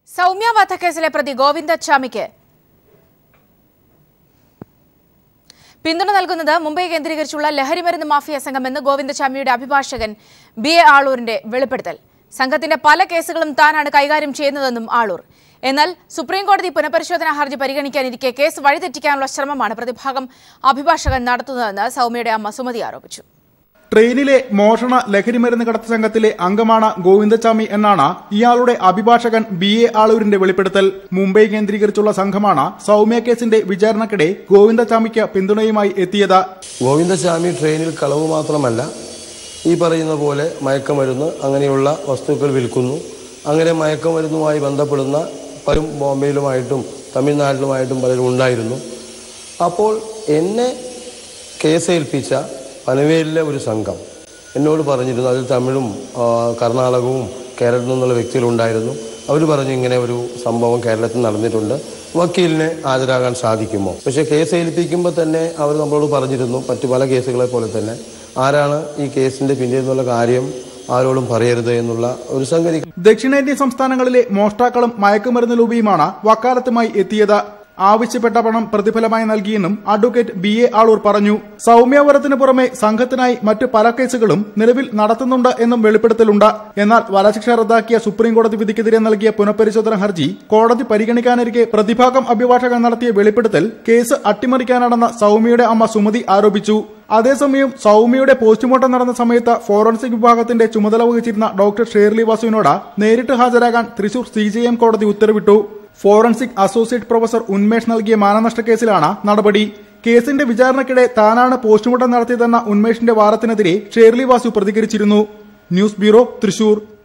സൗമ്യ വധക്കേസിലെ പ്രതി ഗോവിന്ദച്ചാമിക്ക് പിന്തുണ നൽകുന്നത് മുംബൈ കേന്ദ്രീകരിച്ചുള്ള ലഹരിമരുന്ന് മാഫിയ സംഘമെന്ന് ഗോവിന്ദച്ചാമിയുടെ അഭിഭാഷകൻ ബി എ ആളൂരിന്റെ വെളിപ്പെടുത്തൽ സംഘത്തിന്റെ പല കേസുകളും താനാണ് കൈകാര്യം ചെയ്യുന്നതെന്നും ആളൂർ എന്നാൽ സുപ്രീം കോടതി പുനഃപരിശോധനാ ഹർജി പരിഗണിക്കാനിരിക്കെ കേസ് വഴിതെറ്റിക്കാനുള്ള ശ്രമമാണ് പ്രതിഭാഗം അഭിഭാഷകൻ നടത്തുന്നതെന്ന് സൗമ്യയുടെ അമ്മ സുമതി ആരോപിച്ചു ട്രെയിനിലെ മോഷണ ലഹരിമരുന്ന് കടത്ത് സംഘത്തിലെ അംഗമാണ് ഗോവിന്ദച്ചാമി എന്നാണ് ഇയാളുടെ അഭിഭാഷകൻ ബി എ ആളൂരിന്റെ വെളിപ്പെടുത്തൽ മുംബൈ കേന്ദ്രീകരിച്ചുള്ള സംഘമാണ് സൗമ്യ കേസിന്റെ വിചാരണക്കിടെ ഗോവിന്ദച്ചാമിക്ക് പിന്തുണയുമായി എത്തിയത് ഗോവിന്ദസ്വാമി ട്രെയിനിൽ കളവ് മാത്രമല്ല ഈ പറയുന്ന പോലെ മയക്കമരുന്ന് അങ്ങനെയുള്ള വസ്തുക്കൾ വിൽക്കുന്നു അങ്ങനെ മയക്കമരുന്നുമായി ബന്ധപ്പെടുന്ന പലരും ബോംബെയിലുമായിട്ടും തമിഴ്നാട്ടിലുമായിട്ടും പലരും ഉണ്ടായിരുന്നു അപ്പോൾ എന്നെ കേസേൽപ്പിച്ച പനവേലിലെ ഒരു സംഘം എന്നോട് പറഞ്ഞിരുന്നു അതിൽ തമിഴും ആ, കർണാടകവും കേരളത്തിൽ നിന്നുള്ള വ്യക്തികളുണ്ടായിരുന്നു അവർ പറഞ്ഞു ഇങ്ങനെ ഒരു സംഭവം കേരളത്തിൽ നടന്നിട്ടുണ്ട് വക്കീലിനെ ഹാജരാകാൻ സാധിക്കുമോ പക്ഷേ കേസ് ഏൽപ്പിക്കുമ്പോൾ തന്നെ അവർ നമ്മളോട് പറഞ്ഞിരുന്നു മറ്റു പല കേസുകളെ പോലെ തന്നെ ആരാണ് ഈ കേസിന്റെ പിന്നിൽ എന്നുള്ള കാര്യം ആരോടും പറയരുത് എന്നുള്ള ഒരു സംഗതി ദക്ഷിണേന്ത്യൻ സംസ്ഥാനങ്ങളിലെ മോഷ്ടാക്കളും മയക്കുമരുന്ന് ലൂബിയുമാണ് വക്കാലത്തുമായി എത്തിയത് ആവശ്യപ്പെട്ട പണം പ്രതിഫലമായി നൽകിയെന്നും അഡ്വക്കേറ്റ് ബി എ ആളൂർ പറഞ്ഞു സൗമ്യവരത്തിന് പുറമെ സംഘത്തിനായി മറ്റു പല കേസുകളും നിലവിൽ നടത്തുന്നുണ്ട് എന്നും വെളിപ്പെടുത്തലുണ്ട് എന്നാൽ വധശിക്ഷ റദ്ദാക്കിയ സുപ്രീം കോടതി വിധിക്കെതിരെ നൽകിയ പുനഃപരിശോധന ഹർജി കോടതി പരിഗണിക്കാനിരിക്കെ പ്രതിഭാഗം അഭിഭാഷകൻ നടത്തിയ വെളിപ്പെടുത്തൽ കേസ് അട്ടിമറിക്കാനാണെന്ന് സൗമ്യയുടെ അമ്മ സുമതി ആരോപിച്ചു അതേസമയം സൗമ്യയുടെ പോസ്റ്റ്മോർട്ടം നടന്ന സമയത്ത് ഫോറൻസിക് വിഭാഗത്തിന്റെ ചുമതല വഹിച്ചിരുന്ന ഡോക്ടർ ഷേർലി വാസുവിനോട് നേരിട്ട് ഹാജരാകാൻ തൃശൂർ സി ജെ എം കോടതി ഉത്തരവിട്ടു ഫോറൻസിക് അസോസിയേറ്റ് പ്രൊഫസർ ഉന്മേഷ് നൽകിയ മാനനഷ്ട കേസിലാണ് നടപടി കേസിന്റെ വിചാരണയ്ക്കിടെ താനാണ് പോസ്റ്റ്മോർട്ടം നടത്തിയതെന്ന ഉന്മേഷിന്റെ വാദത്തിനെതിരെ ഷേർലി വാസു പ്രതികരിച്ചിരുന്നു ന്യൂസ് ബ്യൂറോ തൃശൂർ